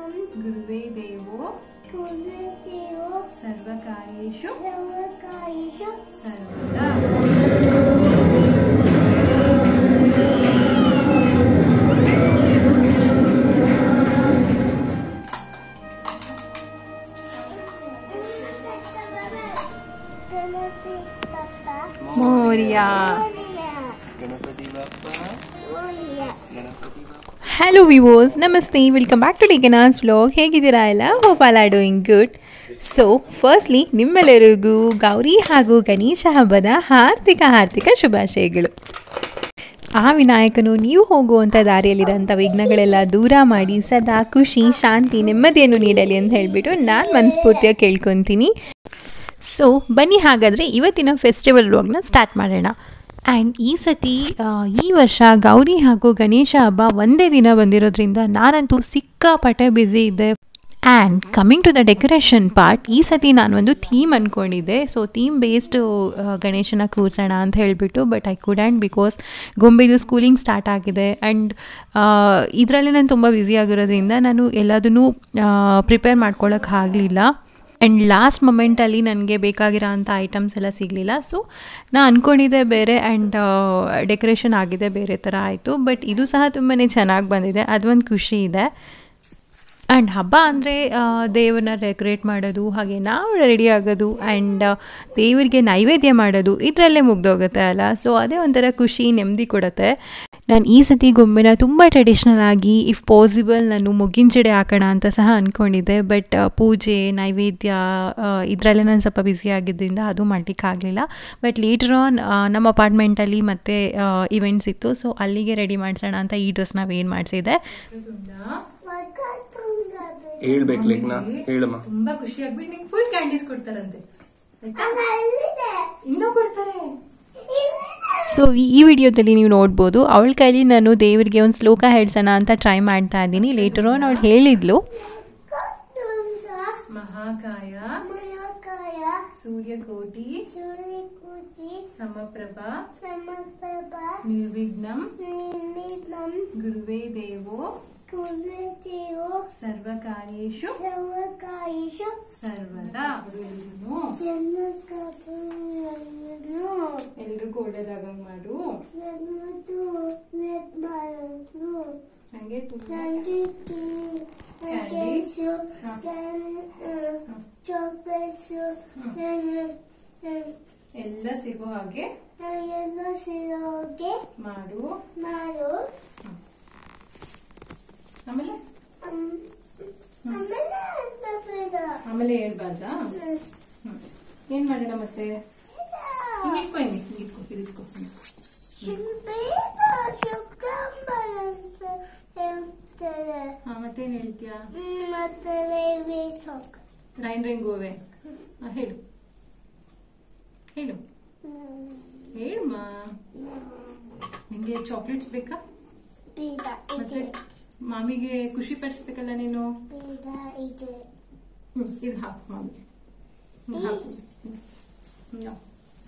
ಗುರುವೇ ದೇವೋ ಕುಲದೇವೋ ಸರ್ವಕಾರ್ಯೇಷು ಸರ್ವಕಾರ್ಯೇಷು ಸರ್ವದಾ ಗಣಪತಿ ಪಪ್ಪ ಮೋರಿಯಾ ಮೋರಿಯ ಗಣಪತಿ ಬಾಪ್ಪ ಮೋರಿಯ ಗಣಪತಿ ಬಾಪ್ಪ ಹಲೋ ವಿವೋಸ್ ನಮಸ್ತೆ ವೆಲ್ಕಮ್ ಬ್ಯಾಕ್ ಟು ಡಿಕೆನಾಸ್ ವ್ಲಾಗ್ ಹೇಗಿದ್ದೀರಾ ಎಲ್ಲ hope all are doing good so firstly ನಿಮ್ಮೆಲ್ಲರಿಗೂ ಗೌರಿ ಹಾಗೂ ಗಣೇಶ ಹಬ್ಬದ ಹಾರ್ದಿಕ ಹಾರ್ದಿಕ ಶುಭಾಶಯಗಳು ಆ ವಿನಾಯಕನು ನೀವು ಹೋಗುವಂಥ ದಾರಿಯಲ್ಲಿರೋಂಥ ವಿಘ್ನಗಳೆಲ್ಲ ದೂರ ಮಾಡಿ ಸದಾ ಖುಷಿ ಶಾಂತಿ ನೆಮ್ಮದಿಯನ್ನು ನೀಡಲಿ ಅಂತ ಹೇಳಿಬಿಟ್ಟು ನಾನು ಮನಸ್ಫೂರ್ತಿಯಾಗಿ ಕೇಳ್ಕೊತೀನಿ ಸೊ ಬನ್ನಿ ಹಾಗಾದರೆ ಇವತ್ತಿನ ಫೆಸ್ಟಿವಲ್ ವ್ಲಾಗ್ನ ಸ್ಟಾರ್ಟ್ ಮಾಡೋಣ ಆ್ಯಂಡ್ ಈ ಸತಿ ಆ, ಈ ವರ್ಷ ಗೌರಿ ಹಾಗೂ ಗಣೇಶ ಹಬ್ಬ ಒಂದೇ ದಿನ ಬಂದಿರೋದ್ರಿಂದ ನಾನಂತೂ ಸಿಕ್ಕಾಪಟ್ಟೆ ಬ್ಯುಸಿ ಇದ್ದೆ and coming to the decoration part ಈ ಸತಿ ನಾನು ಒಂದು ಥೀಮ್ ಅಂದ್ಕೊಂಡಿದ್ದೆ ಸೊ ಥೀಮ್ ಬೇಸ್ಡ್ ಗಣೇಶನ ಕೂರ್ಸೋಣ ಅಂತ ಹೇಳಿಬಿಟ್ಟು but I could and because ಗೊಂಬೆದು ಸ್ಕೂಲಿಂಗ್ ಸ್ಟಾರ್ಟ್ ಆಗಿದೆ ಆ್ಯಂಡ್ ಇದರಲ್ಲೇ ನಾನು ತುಂಬ ಬ್ಯುಸಿ ಆಗಿರೋದ್ರಿಂದ ನಾನು ಎಲ್ಲದನ್ನೂ ಪ್ರಿಪೇರ್ ಮಾಡ್ಕೊಳ್ಳೋಕೆ ಆಗಲಿಲ್ಲ ಆ್ಯಂಡ್ ಲಾಸ್ಟ್ ಮೊಮೆಂಟಲ್ಲಿ ನನಗೆ ಬೇಕಾಗಿರೋ ಅಂಥ ಐಟಮ್ಸ್ ಎಲ್ಲ ಸಿಗಲಿಲ್ಲ ಸೊ ನಾನು ಅಂದ್ಕೊಂಡಿದ್ದೆ ಬೇರೆ ಆ್ಯಂಡ್ ಡೆಕೋರೇಷನ್ ಆಗಿದೆ ಬೇರೆ ಥರ ಆಯಿತು ಬಟ್ ಇದು ಸಹ ತುಂಬಾ ಚೆನ್ನಾಗಿ ಬಂದಿದೆ ಅದೊಂದು ಖುಷಿ ಇದೆ ಆ್ಯಂಡ್ ಹಬ್ಬ ಅಂದರೆ ದೇವ್ರನ್ನ ಡೆಕೋರೇಟ್ ಮಾಡೋದು ಹಾಗೆ ನಾವು ರೆಡಿ ಆಗೋದು ಆ್ಯಂಡ್ ದೇವರಿಗೆ ನೈವೇದ್ಯ ಮಾಡೋದು ಇದರಲ್ಲೇ ಮುಗ್ದೋಗುತ್ತೆ ಅಲ್ಲ ಸೊ ಅದೇ ಒಂಥರ ಖುಷಿ ನೆಮ್ಮದಿ ಕೊಡುತ್ತೆ ನಾನು ಈ ಸತಿ ಗೊಂಬೆನ ತುಂಬ ಟ್ರೆಡಿಷ್ನಲ್ ಆಗಿ ಇಫ್ ಪಾಸಿಬಲ್ ನಾನು ಮುಗ್ಗಿನ ಜಡೆ ಹಾಕೋಣ ಅಂತ ಸಹ ಅಂದ್ಕೊಂಡಿದ್ದೆ ಬಟ್ ಪೂಜೆ ನೈವೇದ್ಯ ಇದರಲ್ಲೇ ನಾನು ಸ್ವಲ್ಪ ಬ್ಯುಸಿ ಆಗಿದ್ದರಿಂದ ಅದು ಮಾಡಲಿಕ್ಕಾಗಲಿಲ್ಲ ಬಟ್ ಲೇಟರ್ ಆನ್ ನಮ್ಮ ಅಪಾರ್ಟ್ಮೆಂಟಲ್ಲಿ ಮತ್ತೆ ಇವೆಂಟ್ಸ್ ಇತ್ತು ಸೊ ಅಲ್ಲಿಗೆ ರೆಡಿ ಮಾಡಿಸೋಣ ಅಂತ ಈ ಡ್ರೆಸ್ ನಾವು ಏನು ಮಾಡಿಸಿದೆ ಮಗ ತುಂಗಬೆ ಹೇಳ್ಬೇಕು ಲೇಖನ ಹೇಳಮ್ಮ ತುಂಬಾ ಖುಷಿ ಆಗ್ಬಿಟ್ಟು ನಿಂಗೆ ಫುಲ್ ಕ್ಯಾಂಡೀಸ್ ಕೊಡ್ತಾರಂತೆ ಹಂಗ ಅಲ್ಲಿದೆ ಇನ್ನೂ ಕೊಡ್ತಾರೆ ಇಲ್ಲಿದೆ. ಸೊ ಈ ವಿಡಿಯೋದಲ್ಲಿ ನೀವು ನೋಡ್ಬೋದು ಅವಳ ಕೈಲಿ ನಾನು ದೇವರಿಗೆ ಒಂದು ಶ್ಲೋಕ ಹೇಳ್ಸೋಣ ಅಂತ ಟ್ರೈ ಮಾಡ್ತಾ ಇದ್ದೀನಿ ಲೇಟರ್ ಆನ್ ಅವಳು ಹೇಳಿದ್ಲು ತುಂಗ ಮಹಾಕಾಯ ಮನಕಾಯ ಸೂರ್ಯಕೋಟಿ ಸೂರ್ಯಕೂಟಿ ಸಮಪ್ರಭ ಸಮಪ್ರಭ ನಿರ್ವಿಘ್ನಂ ನಿಮಿತ್ತಂ ಗುರುವೇ ದೇವೋ ಕುಲದೇವೋ ಸರ್ವಕಾರ್ಯೇಷು ಸರ್ವಕಾರ್ಯೇಷು ಸರ್ವದಾ ಜನಕಥೆಯನ್ನು ಎಲ್ರಿಗೂ ಒಳ್ಳೇದಾಗಂಗ್ ಮಾಡು ನಮ್ಮದು ನಿರ್ಮಾಣವು ನಂಗೆ ತುಂಬಾ ನನಗೆ ಕೇಸು ಚಾಕ್ಲೇಟ್ಸು ಎಲ್ಲ ಸಿಗೋ ಹಾಗೆ ಎಲ್ಲ ಸಿರೋಗೆ ಮಾಡು ಮಾಡು ಆಮೇಲೆ ಆಮೇಲೆ ಅಂತ ಬೇಡ ಆಮೇಲೆ ಹೇಳ್ಬಾರ್ದಾ ಹ್ಮ್. ಏನ್ ಮಾಡೋಣ ಮತ್ತೆ ಹಿಂಗ್ ಇಟ್ಕೊ ಹಿಂಗೆ ಹಿಂಗ್ ಇಟ್ಕೊ ಇದು ಇಟ್ಕೊ ಬೇಡ ಶುಕ್ರಂಬರ ಅಂತ ಹೇಳ್ತಾರೆ ಹಾ ಮತ್ತೇನ್ ಹೇಳ್ತೀಯಾ ಮತ್ತೆ baby song rain rain go away ಹಾ, ಹೇಳು ಹೇಳು ಹೇಳಮ್ಮ ನಿಂಗೆ ಚಾಕ್ಲೇಟ್ಸ್ ಬೇಕಾ ಬೇಡ ಮತ್ತೆ ಇದೆ ಮಾಮಿಗೆ ಖುಷಿ ಪಡಿಸ್ಬೇಕಲ್ಲ ನೀನು ಬೇಡ ಇದೆ ಹ್ಮ್ ಇದು ಹಾಕು ಮಾಮಿಗೆ ಹ್ಮ್, ಹಾಕು ಹ್ಮ್. ಹ್ಮ್.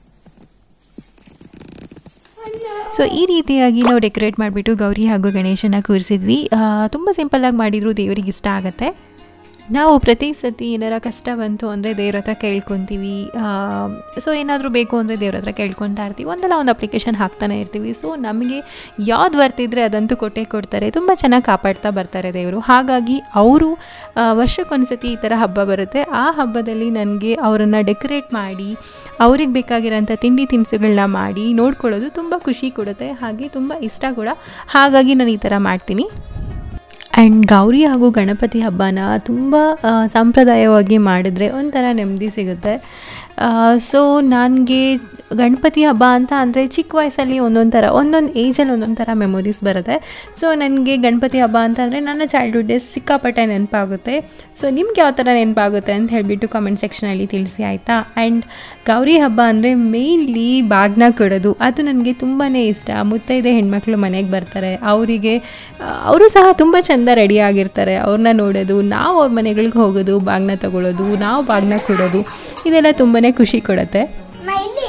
ಸೊ ಈ ರೀತಿಯಾಗಿ ನಾವು ಡೆಕೋರೇಟ್ ಮಾಡಿಬಿಟ್ಟು ಗೌರಿ ಹಾಗೂ ಗಣೇಶನ ಕೂರಿಸಿದ್ವಿ ತುಂಬ ಸಿಂಪಲ್ಲಾಗಿ ಮಾಡಿದ್ರು ದೇವರಿಗೆ ಇಷ್ಟ ಆಗುತ್ತೆ ನಾವು ಪ್ರತಿ ಸತಿ ಏನಾರ ಕಷ್ಟ ಬಂತು ಅಂದರೆ ದೇವ್ರ ಹತ್ರ ಕೇಳ್ಕೊತೀವಿ ಸೊ ಏನಾದರೂ ಬೇಕು ಅಂದರೆ ದೇವ್ರ ಹತ್ರ ಕೇಳ್ಕೊತಾ ಇರ್ತೀವಿ ಒಂದಲ್ಲ ಒಂದು ಅಪ್ಲಿಕೇಶನ್ ಹಾಕ್ತಾನೆ ಇರ್ತೀವಿ ಸೊ ನಮಗೆ ಯಾವ್ದು ಬರ್ತಿದ್ರೆ ಅದಂತೂ ಕೊಟ್ಟೇ ಕೊಡ್ತಾರೆ ತುಂಬ ಚೆನ್ನಾಗಿ ಕಾಪಾಡ್ತಾ ಬರ್ತಾರೆ ದೇವರು ಹಾಗಾಗಿ ಅವರು ವರ್ಷಕ್ಕೊಂದ್ಸತಿ ಈ ಥರ ಹಬ್ಬ ಬರುತ್ತೆ ಆ ಹಬ್ಬದಲ್ಲಿ ನನಗೆ ಅವರನ್ನು ಡೆಕೋರೇಟ್ ಮಾಡಿ ಅವ್ರಿಗೆ ಬೇಕಾಗಿರೋಂಥ ತಿಂಡಿ ತಿನಿಸುಗಳನ್ನ ಮಾಡಿ ನೋಡ್ಕೊಳ್ಳೋದು ತುಂಬ ಖುಷಿ ಕೊಡುತ್ತೆ ಹಾಗೆ ತುಂಬ ಇಷ್ಟ ಕೂಡ ಹಾಗಾಗಿ ನಾನು ಈ ಥರ ಮಾಡ್ತೀನಿ ಆ್ಯಂಡ್ ಗೌರಿ ಹಾಗೂ ಗಣಪತಿ ಹಬ್ಬನ ತುಂಬ ಆ, ಸಾಂಪ್ರದಾಯವಾಗಿ ಮಾಡಿದ್ರೆ ಒಂಥರ ನೆಮ್ಮದಿ ಸಿಗುತ್ತೆ ಸೊ ನನಗೆ ಗಣಪತಿ ಹಬ್ಬ ಅಂತ ಅಂದರೆ ಚಿಕ್ಕ ವಯಸ್ಸಲ್ಲಿ ಒಂದೊಂದು ಥರ ಒಂದೊಂದು ಏಜಲ್ಲಿ ಒಂದೊಂದು ಥರ ಮೆಮೊರೀಸ್ ಬರುತ್ತೆ ಸೊ ನನಗೆ ಗಣಪತಿ ಹಬ್ಬ ಅಂತ ಅಂದರೆ ನನ್ನ ಚೈಲ್ಡ್ಹುಡ್ ಡೇಸ್ ಸಿಕ್ಕಾಪಟ್ಟೆ ನೆನಪಾಗುತ್ತೆ ಸೊ ನಿಮ್ಗೆ ಯಾವ ಥರ ನೆನಪಾಗುತ್ತೆ ಅಂತ ಹೇಳಿಬಿಟ್ಟು ಕಾಮೆಂಟ್ ಸೆಕ್ಷನಲ್ಲಿ ತಿಳಿಸಿ ಆಯಿತಾ ಆ್ಯಂಡ್ ಗೌರಿ ಹಬ್ಬ ಅಂದರೆ ಮೇಯ್ನ್ಲಿ ಬಾಗ್ನ ಕೊಡೋದು ಅದು ನನಗೆ ತುಂಬಾ ಇಷ್ಟ ಮುತ್ತೈದೆ ಹೆಣ್ಮಕ್ಳು ಮನೆಗೆ ಬರ್ತಾರೆ ಅವರಿಗೆ ಅವರು ಸಹ ತುಂಬ ಚೆಂದ ರೆಡಿ ಆಗಿರ್ತಾರೆ ಅವ್ರನ್ನ ನೋಡೋದು ನಾವು ಅವ್ರ ಮನೆಗಳಿಗೆ ಹೋಗೋದು ಬಾಗ್ನ ತಗೊಳ್ಳೋದು ನಾವು ಬಾಗ್ನ ಕೊಡೋದು ಇದೆಲ್ಲ ತುಂಬಾ ಖುಷಿ ಕೊಡುತ್ತೆ ಸ್ಮೈಲಿ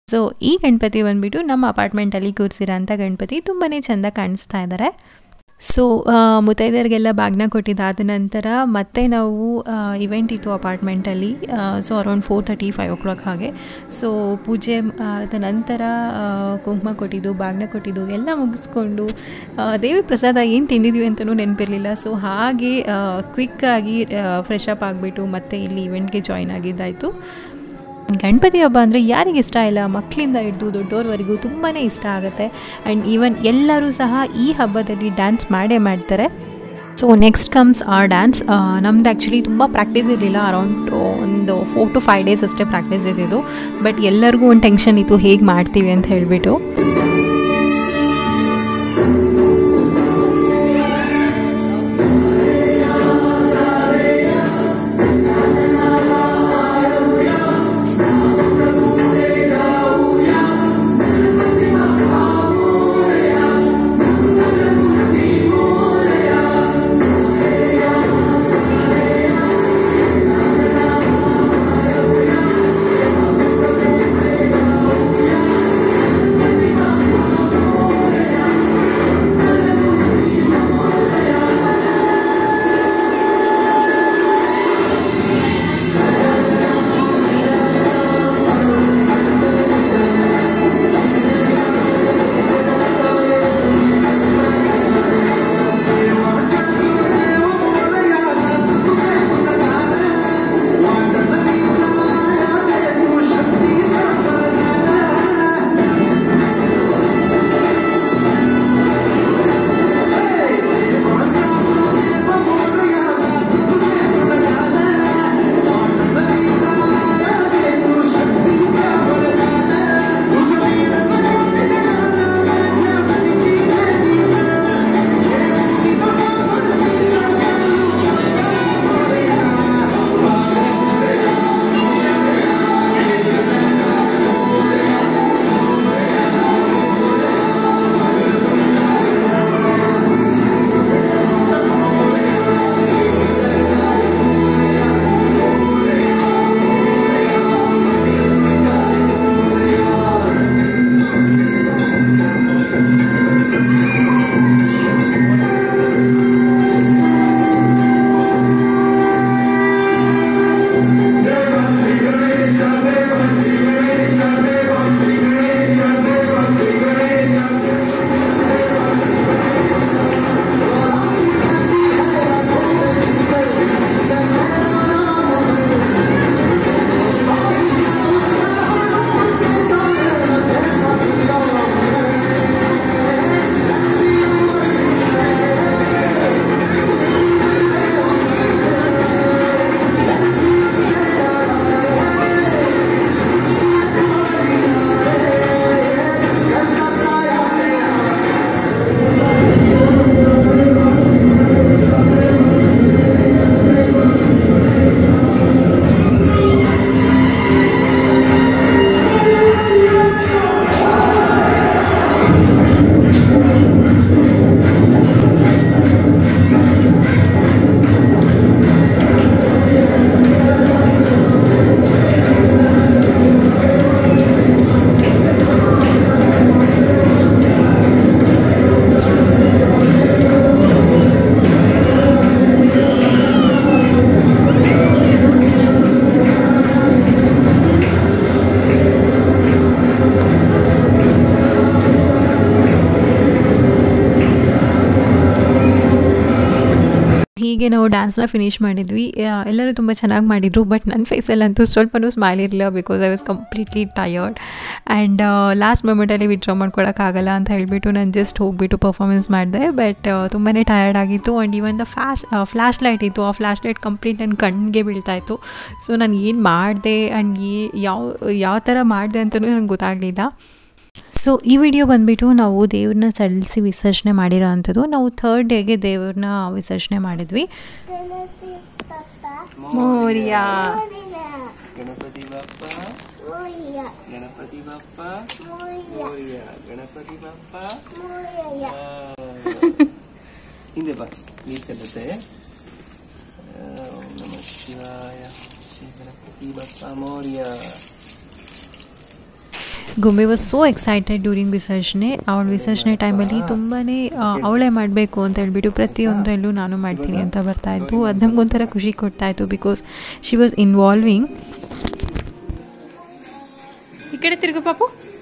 ಸೊ ಈ ಗಣಪತಿ ಬಂದ್ಬಿಟ್ಟು ನಮ್ಮ ಅಪಾರ್ಟ್ಮೆಂಟಲ್ಲಿ ಕೂರಿಸಿರೋಂಥ ಗಣಪತಿ ತುಂಬಾ ಚೆಂದ ಕಾಣಿಸ್ತಾ ಇದ್ದಾರೆ ಸೊ ಮುತ್ತೈದರಿಗೆಲ್ಲ ಬಾಗ್ನ ಕೊಟ್ಟಿದ್ದಾದ ನಂತರ ಮತ್ತೆ ನಾವು ಇವೆಂಟ್ ಇತ್ತು ಅಪಾರ್ಟ್ಮೆಂಟಲ್ಲಿ so around four thirty five o'clock ಹಾಗೆ ಸೊ ಪೂಜೆ ಆದ ನಂತರ ಆ, ಕುಂಕುಮ ಕೊಟ್ಟಿದ್ದು ಬಾಗ್ನ ಕೊಟ್ಟಿದ್ದು ಎಲ್ಲ ಮುಗಿಸ್ಕೊಂಡು ಆ, ದೇವ್ರ ಪ್ರಸಾದ ಏನು ತಿಂದಿದ್ವಿ ಅಂತಲೂ ನೆನಪಿರಲಿಲ್ಲ ಸೊ ಹಾಗೆ ಕ್ವಿಕ್ಕಾಗಿ ಫ್ರೆಶ್ ಅಪ್ ಆಗಿಬಿಟ್ಟು ಮತ್ತೆ ಇಲ್ಲಿ ಇವೆಂಟ್ಗೆ ಜಾಯ್ನ್ ಆಗಿದ್ದಾಯಿತು ಗಣಪತಿ ಹಬ್ಬ ಅಂದರೆ ಯಾರಿಗೆ ಇಷ್ಟ ಇಲ್ಲ ಮಕ್ಕಳಿಂದ ಹಿಡಿದು ದೊಡ್ಡೋರ್ವರೆಗೂ ತುಂಬಾ ಇಷ್ಟ ಆಗುತ್ತೆ ಆ್ಯಂಡ್ ಈವನ್ ಎಲ್ಲರೂ ಸಹ ಈ ಹಬ್ಬದಲ್ಲಿ ಡ್ಯಾನ್ಸ್ ಮಾಡೇ ಮಾಡ್ತಾರೆ ಸೊ ನೆಕ್ಸ್ಟ್ ಕಮ್ಸ್ ಆ ಡ್ಯಾನ್ಸ್ ನಮ್ದು ಆ್ಯಕ್ಚುಲಿ ತುಂಬ ಪ್ರಾಕ್ಟೀಸ್ ಇರಲಿಲ್ಲ ಅರೌಂಡ್ ಒಂದು ಫೋರ್ ಟು ಫೈವ್ ಡೇಸ್ ಅಷ್ಟೇ ಪ್ರಾಕ್ಟೀಸ್ ಇದ್ದಿದ್ದು ಬಟ್ ಎಲ್ಲರಿಗೂ ಒಂದು ಟೆನ್ಷನ್ ಇತ್ತು ಹೇಗೆ ಮಾಡ್ತೀವಿ ಅಂತ ಹೇಳಿಬಿಟ್ಟು ಹೀಗೆ ನಾವು ಡ್ಯಾನ್ಸ್ನ ಫಿನಿಶ್ ಮಾಡಿದ್ವಿ ಆ, ಎಲ್ಲರೂ ತುಂಬ ಚೆನ್ನಾಗಿ ಮಾಡಿದರು ಬಟ್ ನನ್ನ ಫೇಸಲ್ಲಂತೂ ಸ್ವಲ್ಪನೂ ಸ್ಮೈಲ್ ಇರಲಿಲ್ಲ because I was completely tired and last ಮೂಮೆಂಟಲ್ಲಿ ವಿಡ್ರಾ ಮಾಡ್ಕೊಳಕ್ಕಾಗಲ್ಲ ಅಂತ ಹೇಳಿಬಿಟ್ಟು ನಾನು ಜಸ್ಟ್ ಹೋಗಿಬಿಟ್ಟು ಪರ್ಫಾರ್ಮೆನ್ಸ್ ಮಾಡಿದೆ ಬಟ್ ತುಂಬಾ ಟಯರ್ಡ್ ಆಗಿತ್ತು and even the flash flash light ಇತ್ತು ಆ ಫ್ಲ್ಯಾಶ್ ಲೈಟ್ ಕಂಪ್ಲೀಟ್ ನನ್ನ ಕಣ್ಣಿಗೆ ಬೀಳ್ತಾ ಇತ್ತು ಸೊ ನಾನು ಏನು ಮಾಡಿದೆ ಆ್ಯಂಡ್ ಏ ಯಾವ ಯಾವ ಥರ ಮಾಡಿದೆ ಅಂತಲೂ ನನಗೆ ಗೊತ್ತಾಗಲಿಲ್ಲ ಸೊ ಈ ವಿಡಿಯೋ ಬಂದುಬಿಟ್ಟು ನಾವು ದೇವ್ರನ್ನ ಸಲ್ಲಿಸಿ ವಿಸರ್ಜನೆ ಮಾಡಿರೋ ಅಂಥದ್ದು ನಾವು ಥರ್ಡ್ ಡೇಗೆ ದೇವ್ರನ್ನ ವಿಸರ್ಜನೆ ಮಾಡಿದ್ವಿ ಗಣಪತಿ ಪಪ್ಪ ಮೋರಿಯಾ ಮೋರಿಯ ಗಣಪತಿ ಬಪ್ಪ ಮೋರಿಯ ಗಣಪತಿ ಬಪ್ಪ ಮೋರಿಯ ಮೋರಿಯ ಗಣಪತಿ ಬಪ್ಪ ಮೋರಿಯ ಆ. ಹಿಂದೆ ಬಾ ನೀರು ಚೆಲ್ಲುತ್ತೆ ಓಂ ನಮಃ ಶಿವಾಯ ಶ್ರೀ ಗಣಪತಿ ಬಪ್ಪ ಮೋರಿಯ ಗೊಂಬೆ ವಾಸ್ ಸೋ ಎಕ್ಸೈಟೆಡ್ ಡ್ಯೂರಿಂಗ್ ವಿಸರ್ಜನೆ ಅವಳ ವಿಸರ್ಜನೆ ಟೈಮಲ್ಲಿ ತುಂಬಾ ಅವಳೇ ಮಾಡಬೇಕು ಅಂತ ಹೇಳ್ಬಿಟ್ಟು ಪ್ರತಿಯೊಂದರಲ್ಲೂ ನಾನು ಮಾಡ್ತೀನಿ ಅಂತ ಬರ್ತಾಯಿತ್ತು ಅದು ನಮಗೊಂಥರ ಖುಷಿ ಕೊಡ್ತಾಯಿತ್ತು ಬಿಕಾಸ್ ಶಿ ವಾಸ್ ಇನ್ವಾಲ್ವಿಂಗ್ ಈ ಕಡೆ ತಿರುಗು ಪಾಪು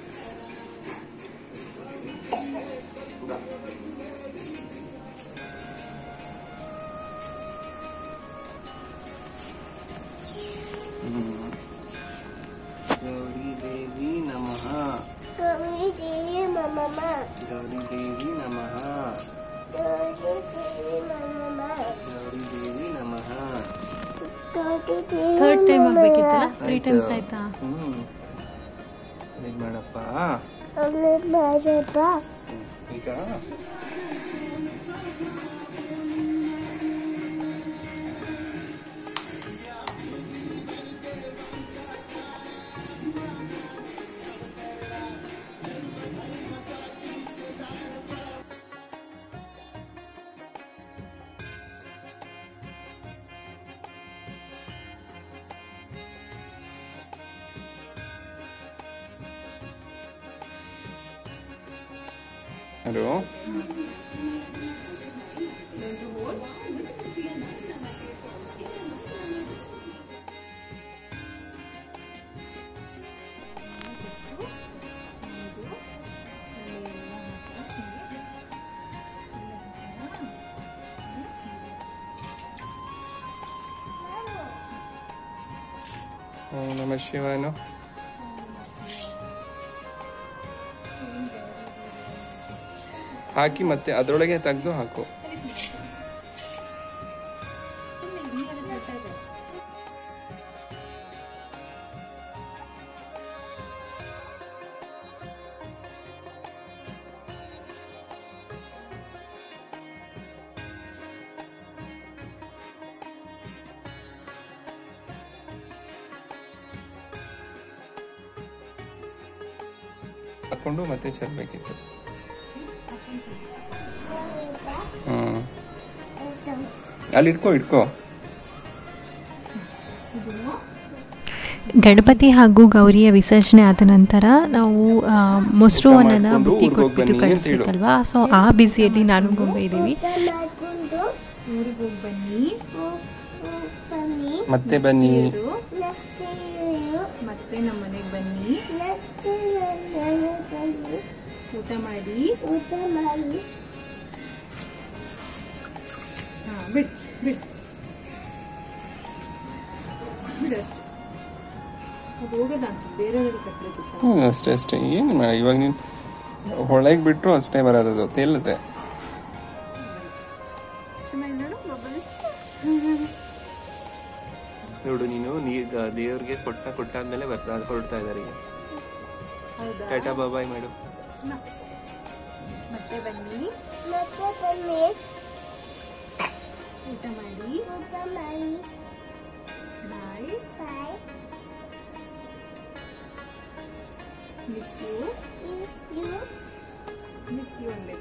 ಗೌರಿ ದೇವಿ ನಮಃ ಗೌರಿ ದೇವಿ ಮಮಮ ಗೌರಿ ದೇವಿ ನಮಃ ಗೌರಿ ದೇವಿ ಮಮಮ ಗೌರಿ ದೇವಿ ನಮಃ ಗೌರಿ ದೇವಿ ಥರ್ಡ್ ಟೈಮ್ ಆಗಬೇಕಿತ್ತಲ್ಲ ತ್ರೀ ಟೈಮ್ಸ್ ಆಯಿತಾ ಹ್ಮ್ ಇದು ಮಾಡಪ್ಪ ಅವಳು ಮಾಡಪ್ಪ ಈಗ ಹಲೋ ಓಂ ನಮ ಶಿವಾನು ಹಾಕಿ ಮತ್ತೆ ಅದರೊಳಗೆ ತೆಗೆದು ಹಾಕು ಹಾಕೊಂಡು ಮತ್ತೆ ಚೆಲ್ಬೇಕಿತ್ತು ಹ್ಮ್ ಅಲ್ಲಿ ಇಟ್ಕೋ ಇಟ್ಕೋ ಗಣಪತಿ ಹಾಗೂ ಗೌರಿಯ ವಿಸರ್ಜನೆ ಆದ ನಂತರ ನಾವು ಆ, ಮೊಸರು ಊಟ ಅನ್ನನ ಮಾಡ್ಕೊಂಡು ಬುತ್ತಿ ಊರ್ಗ್ ಹೋಗ್ ಕೊಟ್ಬಿಟ್ಟು ಬನ್ನಿ ಅಂತ ಹೇಳು. ಕಳಿಸ್ಬೇಕಲ್ವಾ ಸೊ ಆ ಬ್ಯುಸಿಯಲ್ಲಿ ನಾನು ಗೊಂಬೆ ಇದ್ದೀವಿ ಮಾಡ್ಕೊಂಡು ಊರಿಗೆ ಹೋಗಿ ಬನ್ನಿ ಬನ್ನಿ ಮತ್ತೆ ಬನ್ನಿ ನೆಕ್ಸ್ಟ್ ಮತ್ತೆ ನಮ್ಮ ಮನೆಗೆ ಬನ್ನಿ ನೆಕ್ಸ್ಟ್ ಬನ್ನಿ ಊಟ ಮಾಡಿ ಊಟ ಮಾಡಿ ಹಾಂ ಬಿಡು ಬಿಡು ಬಿಡು ಅಷ್ಟೇ ಅದು ಹೋಗೋದು ಅನ್ಸುತ್ತೆ ಬೇರೆಯವ್ರಿಗೆ ಕಟ್ಟಬೇಕಿತ್ತು ಹ್ಞೂ ಅಷ್ಟೇ ಅಷ್ಟೇ ಏನು ಮಾಡ ಇವಾಗ ನೀನು ಹೊಳಗೆ ಬಿಟ್ಟರು ಅಷ್ಟೇ ಬರೋದು ತೇಲುತ್ತೆ ಚೆನ್ನಾಗಿ ನೋಡು ಬಬಲ್ಸ್ ನೋಡು ನೀನು ನೀರ್ ದೇವ್ರಿಗೆ ಕೊಟ್ಟ ಕೊಟ್ಟಾದ್ಮೇಲೆ ಬರ್ತಾ ಹೊರಡ್ತಾ ಇದ್ದಾರೆ ಈಗ ಹೌದಾ ಟಾಟಾ ಬಾಬಾಯ್ ಮಾಡು ಮತ್ತೆ ಬನ್ನಿ ಮತ್ತೆ ಬನ್ನಿ ಊಟ ಮಾಡಿ ಊಟ ಮಾಡಿ bye bye miss you you miss you ಅನ್ಬೇಕು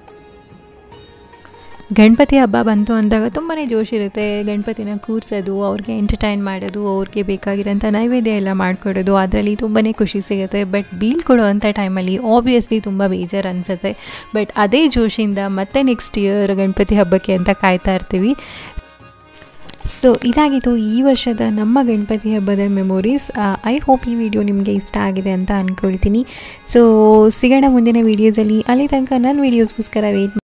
ಗಣಪತಿ ಹಬ್ಬ ಬಂತು ಅಂದಾಗ ತುಂಬಾ ಜೋಶ್ ಇರುತ್ತೆ ಗಣಪತಿನ ಕೂರಿಸೋದು ಅವ್ರಿಗೆ ಎಂಟರ್ಟೈನ್ ಮಾಡೋದು ಅವ್ರಿಗೆ ಬೇಕಾಗಿರೋಂಥ ನೈವೇದ್ಯ ಎಲ್ಲ ಮಾಡಿಕೊಡೋದು ಅದರಲ್ಲಿ ತುಂಬಾ ಖುಷಿ ಸಿಗುತ್ತೆ ಬಟ್ ಬೀಲ್ ಕೊಡೋವಂಥ ಟೈಮಲ್ಲಿ ಆಬ್ವಿಯಸ್ಲಿ ತುಂಬ ಬೇಜಾರು ಅನಿಸುತ್ತೆ ಬಟ್ ಅದೇ ಜೋಶಿಂದ ಮತ್ತೆ ನೆಕ್ಸ್ಟ್ ಇಯರ್ ಗಣಪತಿ ಹಬ್ಬಕ್ಕೆ ಅಂತ ಕಾಯ್ತಾ ಇರ್ತೀವಿ ಸೊ ಇದಾಗಿತ್ತು ಈ ವರ್ಷದ ನಮ್ಮ ಗಣಪತಿ ಹಬ್ಬದ ಮೆಮೊರೀಸ್ ಐ ಹೋಪ್ ಈ ವಿಡಿಯೋ ನಿಮಗೆ ಇಷ್ಟ ಆಗಿದೆ ಅಂತ ಅಂದ್ಕೊಳ್ತೀನಿ ಸೊ ಸಿಗೋಣ ಮುಂದಿನ ವೀಡಿಯೋಸಲ್ಲಿ ಅಲ್ಲಿ ತನಕ ನನ್ನ ವೀಡಿಯೋಸ್ಗೋಸ್ಕರ ವೆಯ್ಟ್